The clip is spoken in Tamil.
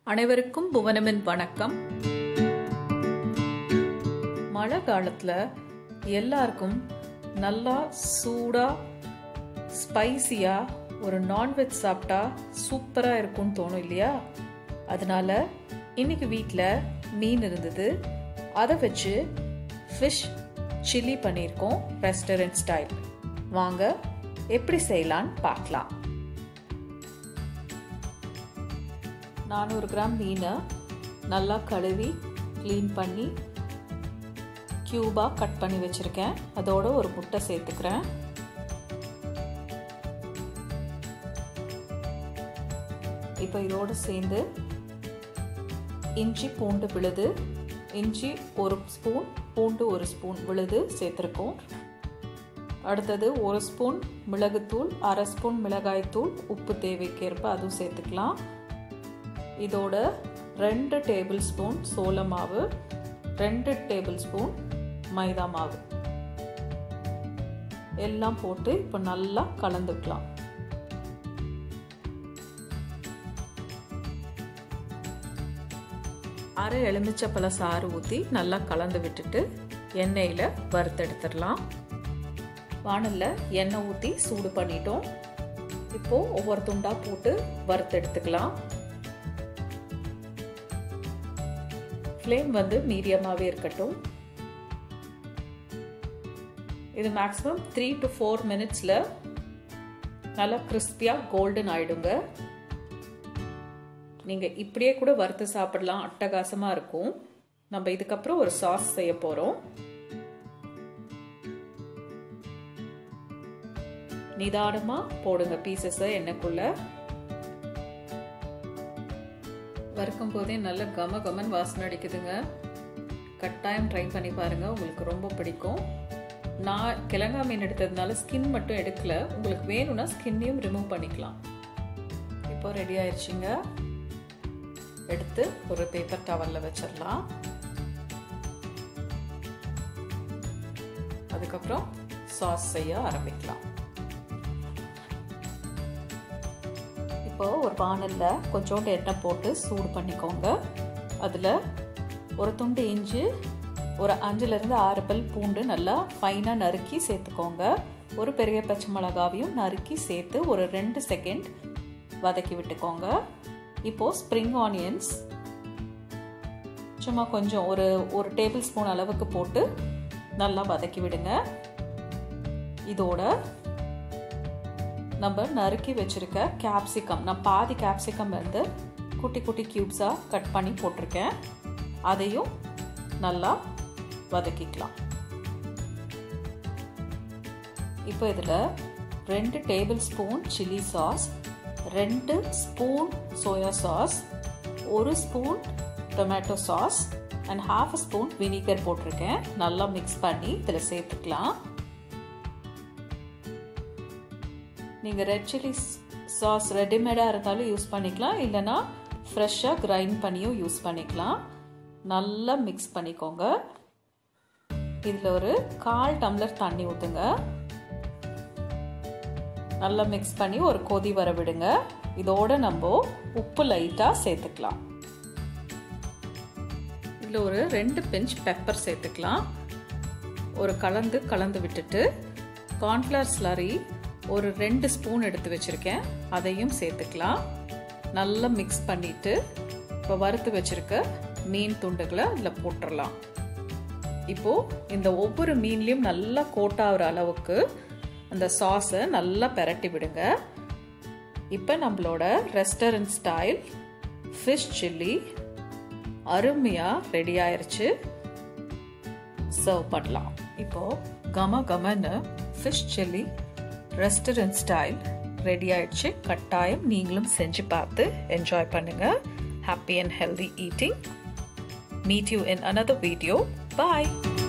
அனைவருக்கும் புவனமின் வணக்கம் மழை காலத்தில் எல்லாருக்கும் நல்லா சூடாக ஸ்பைசியாக ஒரு நான்வெஜ் சாப்பிட்டா சூப்பராக இருக்கும்னு தோணும் இல்லையா அதனால இன்னைக்கு வீட்டில் மீன் இருந்தது அதை வச்சு ஃபிஷ் சில்லி பண்ணியிருக்கோம் ரெஸ்டாரண்ட் ஸ்டைல் வாங்க எப்படி செய்யலான்னு பார்க்கலாம் நானூறு கிராம் மீனை நல்லா கழுவி க்ளீன் பண்ணி க்யூபாக கட் பண்ணி வச்சுருக்கேன் அதோட ஒரு முட்டை சேர்த்துக்கிறேன் இப்போ இதோடு சேர்ந்து இஞ்சி பூண்டு விழுது இஞ்சி ஒரு ஸ்பூன் பூண்டு ஒரு ஸ்பூன் விழுது சேர்த்துருக்கோம் அடுத்தது ஒரு ஸ்பூன் மிளகுத்தூள் அரை ஸ்பூன் மிளகாய்த்தூள் உப்பு தேவைக்கேற்ப அதுவும் சேர்த்துக்கலாம் இதோட ரெண்டு டேபிள் ஸ்பூன் சோள மாவு ரெண்டு டேபிள் ஸ்பூன் மைதா மாவு எல்லாம் போட்டு இப்போ நல்லா கலந்துக்கலாம் அரை எலுமிச்சப்பழ சாறு ஊற்றி நல்லா கலந்து விட்டுட்டு எண்ணெயில் வறுத்தெடுத்துடலாம் வானலில் எண்ணெய் ஊற்றி சூடு பண்ணிட்டோம் இப்போது ஒவ்வொரு துண்டாக போட்டு வறுத்தெடுத்துக்கலாம் ஃப்ளேம் வந்து மீடியமாகவே இருக்கட்டும் இது மேக்ஸிமம் த்ரீ டு ஃபோர் மினிட்ஸில் நல்லா கிறிஸ்பியாக கோல்டன் ஆயிடுங்க நீங்கள் இப்படியே கூட வறுத்து சாப்பிடலாம் அட்டகாசமாக இருக்கும் நம்ம இதுக்கப்புறம் ஒரு சாஸ் செய்ய போகிறோம் நிதானமாக போடுங்க பீசஸை எண்ணெய்க்குள்ள வறுக்கும் போதே நல்ல கம கமன் வாசனை அடிக்குதுங்க கட்டாயம் ட்ரை பண்ணி பாருங்க உங்களுக்கு ரொம்ப பிடிக்கும் நான் கிழங்கா மீன் எடுத்ததுனால ஸ்கின் மட்டும் எடுக்கல உங்களுக்கு வேணும்னா ஸ்கின்னையும் ரிமூவ் பண்ணிக்கலாம் இப்போ ரெடி ஆயிடுச்சுங்க எடுத்து ஒரு பேப்பர் டவலில் வச்சிடலாம் அதுக்கப்புறம் சாஸ் செய்ய ஆரம்பிக்கலாம் இப்போ ஒரு பானலில் கொஞ்சோண்டு எண்ணெய் போட்டு சூடு பண்ணிக்கோங்க அதில் ஒரு துண்டு இஞ்சி ஒரு அஞ்சுலேருந்து ஆறு பல் பூண்டு நல்லா ஃபைனாக நறுக்கி சேர்த்துக்கோங்க ஒரு பெரிய பச்சை மிளகாவையும் நறுக்கி சேர்த்து ஒரு ரெண்டு செகண்ட் வதக்கி விட்டுக்கோங்க இப்போது ஸ்ப்ரிங் ஆனியன்ஸ் சும்மா கொஞ்சம் ஒரு ஒரு டேபிள் ஸ்பூன் அளவுக்கு போட்டு நல்லா வதக்கி விடுங்க இதோட நம்ம நறுக்கி வச்சுருக்க கேப்சிகம் நான் பாதி கேப்சிகம் வந்து குட்டி குட்டி க்யூப்ஸாக கட் பண்ணி போட்டிருக்கேன் அதையும் நல்லா வதக்கிக்கலாம் இப்போ இதில் ரெண்டு டேபிள் ஸ்பூன் சில்லி சாஸ் ரெண்டு ஸ்பூன் சோயா சாஸ் ஒரு spoon tomato sauce and half spoon vinegar போட்டிருக்கேன் நல்லா மிக்ஸ் பண்ணி இதில் சேர்த்துக்கலாம் நீங்கள் ரெட் சில்லி சாஸ் ரெடிமேடாக இருந்தாலும் யூஸ் பண்ணிக்கலாம் இல்லைனா ஃப்ரெஷ்ஷாக கிரைண்ட் பண்ணியும் யூஸ் பண்ணிக்கலாம் நல்லா மிக்ஸ் பண்ணிக்கோங்க இதில் ஒரு கால் டம்ளர் தண்ணி ஊற்றுங்க நல்லா மிக்ஸ் பண்ணி ஒரு கொதி வர விடுங்க இதோட நம்ம உப்பு லைட்டாக சேர்த்துக்கலாம் இதில் ஒரு ரெண்டு பிஞ்ச் பெப்பர் சேர்த்துக்கலாம் ஒரு கலந்து கலந்து விட்டுட்டு கார்ன்ஃப்ளவர் ஸ்லரி ஒரு ரெண்டு ஸ்பூன் எடுத்து வச்சுருக்கேன் அதையும் சேர்த்துக்கலாம் நல்லா மிக்ஸ் பண்ணிவிட்டு இப்போ வறுத்து வச்சுருக்க மீன் துண்டுகளை அதில் போட்டுடலாம் இப்போது இந்த ஒவ்வொரு மீன்லேயும் நல்லா கோட்டாகிற அளவுக்கு அந்த சாஸை நல்லா பெரட்டி விடுங்க இப்போ நம்மளோட ரெஸ்டாரண்ட் ஸ்டைல் ஃபிஷ் சில்லி அருமையாக ரெடி ஆயிருச்சு சர்வ் பண்ணலாம் இப்போது கம கமன்னு fish chilli restaurant style ready ஆயிடுச்சு கட்டாயம் நீங்களும் செஞ்சு பார்த்து என்ஜாய் பண்ணுங்க happy and healthy eating meet you in another video bye